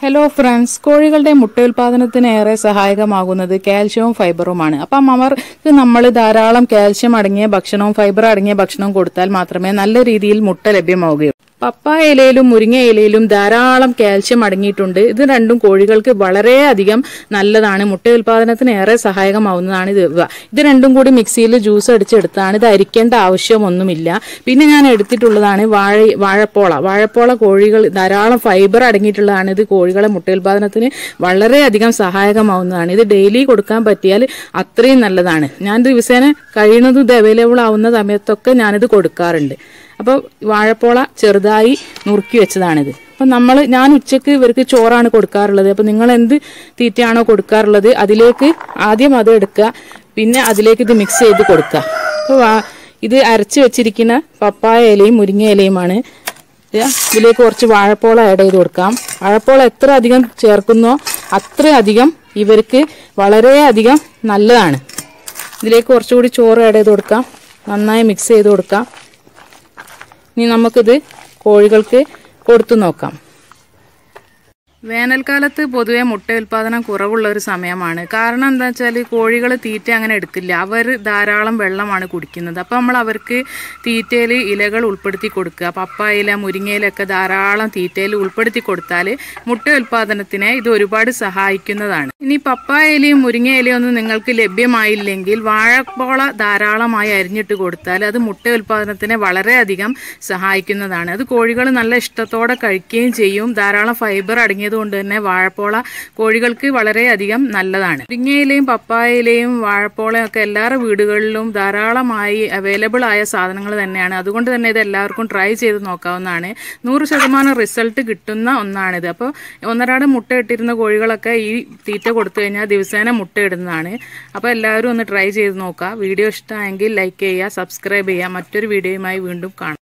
Hello friends കോഴികളുടെ മുട്ട ഉൽപാദനത്തിന് ഏറെ സഹായകമാകുന്നത് കാൽഷ്യവും ഫൈബറുമാണ് അപ്പം അവർക്ക് നമ്മൾ ധാരാളം കാൽഷ്യം അടങ്ങിയ ഭക്ഷണവും ഫൈബർ അടങ്ങിയ ഭക്ഷണവും കൊടുത്താൽ മാത്രമേ നല്ല രീതിയിൽ മുട്ട ലഭ്യമാവുകയുള്ളൂ പപ്പായ ഇലയിലും മുരിങ്ങ ഇലയിലും ധാരാളം കാൽഷ്യം അടങ്ങിയിട്ടുണ്ട് ഇത് രണ്ടും കോഴികൾക്ക് വളരെയധികം നല്ലതാണ് മുട്ട ഉൽപാദനത്തിന് ഏറെ സഹായകമാവുന്നതാണ് ഇത് ഇവ. ഇത് രണ്ടും കൂടി മിക്സിയിൽ ജ്യൂസ് അടിച്ചെടുത്താണ് ഇത് അരിക്കേണ്ട ആവശ്യമൊന്നുമില്ല പിന്നെ ഞാൻ എടുത്തിട്ടുള്ളതാണ് വാഴ വാഴപ്പോള വാഴപ്പോള കോഴികൾ ധാരാളം ഫൈബർ അടങ്ങിയിട്ടുള്ളതാണ് ഇത് കോഴികളെ മുട്ട ഉൽപാദനത്തിന് വളരെയധികം സഹായകമാവുന്നതാണ് ഇത് ഡെയിലി കൊടുക്കാൻ പറ്റിയാൽ അത്രയും നല്ലതാണ് ഞാൻ ദിവസേന കഴിയുന്നതും ഇത് അവൈലബിൾ ആവുന്ന സമയത്തൊക്കെ ഞാനിത് കൊടുക്കാറുണ്ട് അപ്പോൾ വാഴപ്പോള ചെറുതായി നുറുക്കി വെച്ചതാണിത് അപ്പം നമ്മൾ ഞാൻ ഉച്ചയ്ക്ക് ഇവർക്ക് ചോറാണ് കൊടുക്കാറുള്ളത് അപ്പം നിങ്ങൾ എന്ത് തീറ്റയാണോ കൊടുക്കാറുള്ളത് അതിലേക്ക് ആദ്യം അത് എടുക്കുക പിന്നെ അതിലേക്ക് ഇത് മിക്സ് ചെയ്ത് കൊടുക്കുക അപ്പോൾ ഇത് അരച്ച് വെച്ചിരിക്കുന്ന പപ്പായ ഇലയും മുരിങ്ങ ഇലയുമാണ് ഇത് ഇതിലേക്ക് കുറച്ച് വാഴപ്പോള ആഡ് ചെയ്ത് കൊടുക്കാം വാഴപ്പോള എത്ര അധികം ചേർക്കുന്നോ അത്രയധികം ഇവർക്ക് വളരെയധികം നല്ലതാണ് ഇതിലേക്ക് കുറച്ചുകൂടി ചോറ് ആഡ് ചെയ്ത് കൊടുക്കാം നന്നായി മിക്സ് ചെയ്ത് കൊടുക്കാം ഇനി നമുക്കിത് കോഴികൾക്ക് കൊടുത്തു നോക്കാം വേനൽക്കാലത്ത് പൊതുവെ മുട്ട ഉൽപാദനം കുറവുള്ള ഒരു സമയമാണ് കാരണം എന്താ വെച്ചാൽ കോഴികൾ തീറ്റ അങ്ങനെ എടുക്കില്ല അവർ ധാരാളം വെള്ളമാണ് കുടിക്കുന്നത് അപ്പോൾ നമ്മൾ അവർക്ക് തീറ്റയിൽ ഇലകൾ ഉൾപ്പെടുത്തി കൊടുക്കുക പപ്പായില മുരിങ്ങയിലൊക്കെ ധാരാളം തീറ്റയിൽ ഉൾപ്പെടുത്തി കൊടുത്താൽ മുട്ട ഉൽപാദനത്തിനെ ഇത് ഒരുപാട് സഹായിക്കുന്നതാണ് ഇനി പപ്പായയിലയും മുരിങ്ങയിലയും ഒന്നും നിങ്ങൾക്ക് ലഭ്യമായില്ലെങ്കിൽ വാഴപ്പോള ധാരാളമായി അരിഞ്ഞിട്ട് കൊടുത്താൽ അത് മുട്ട ഉൽപാദനത്തിനെ വളരെയധികം സഹായിക്കുന്നതാണ് അത് കോഴികൾ നല്ല ഇഷ്ടത്തോടെ കഴിക്കുകയും ചെയ്യും ധാരാളം ഫൈബർ അടങ്ങിയത് കൊണ്ട് തന്നെ വാഴപ്പോള കോഴികൾക്ക് വളരെയധികം നല്ലതാണ് മുരിങ്ങയിലെയും പപ്പായയിലെയും വാഴപ്പോളയും ഒക്കെ എല്ലാവരുടെ വീടുകളിലും ധാരാളമായി അവൈലബിൾ ആയ സാധനങ്ങൾ തന്നെയാണ് അതുകൊണ്ട് തന്നെ ഇത് എല്ലാവർക്കും ട്രൈ ചെയ്ത് നോക്കാവുന്നതാണ് നൂറ് ശതമാനം റിസൾട്ട് കിട്ടുന്ന ഒന്നാണിത് അപ്പോൾ ഒന്നരാട് മുട്ട ഇട്ടിരുന്ന കോഴികളൊക്കെ ഈ തീറ്റ കൊടുത്തു കഴിഞ്ഞാൽ ദിവസേന മുട്ട ഇടുന്നതാണ് അപ്പോൾ എല്ലാവരും ഒന്ന് ട്രൈ ചെയ്ത് നോക്കുക വീഡിയോ ഇഷ്ടമായെങ്കിൽ ലൈക്ക് ചെയ്യുക സബ്സ്ക്രൈബ് ചെയ്യുക മറ്റൊരു വീഡിയോയുമായി വീണ്ടും കാണാം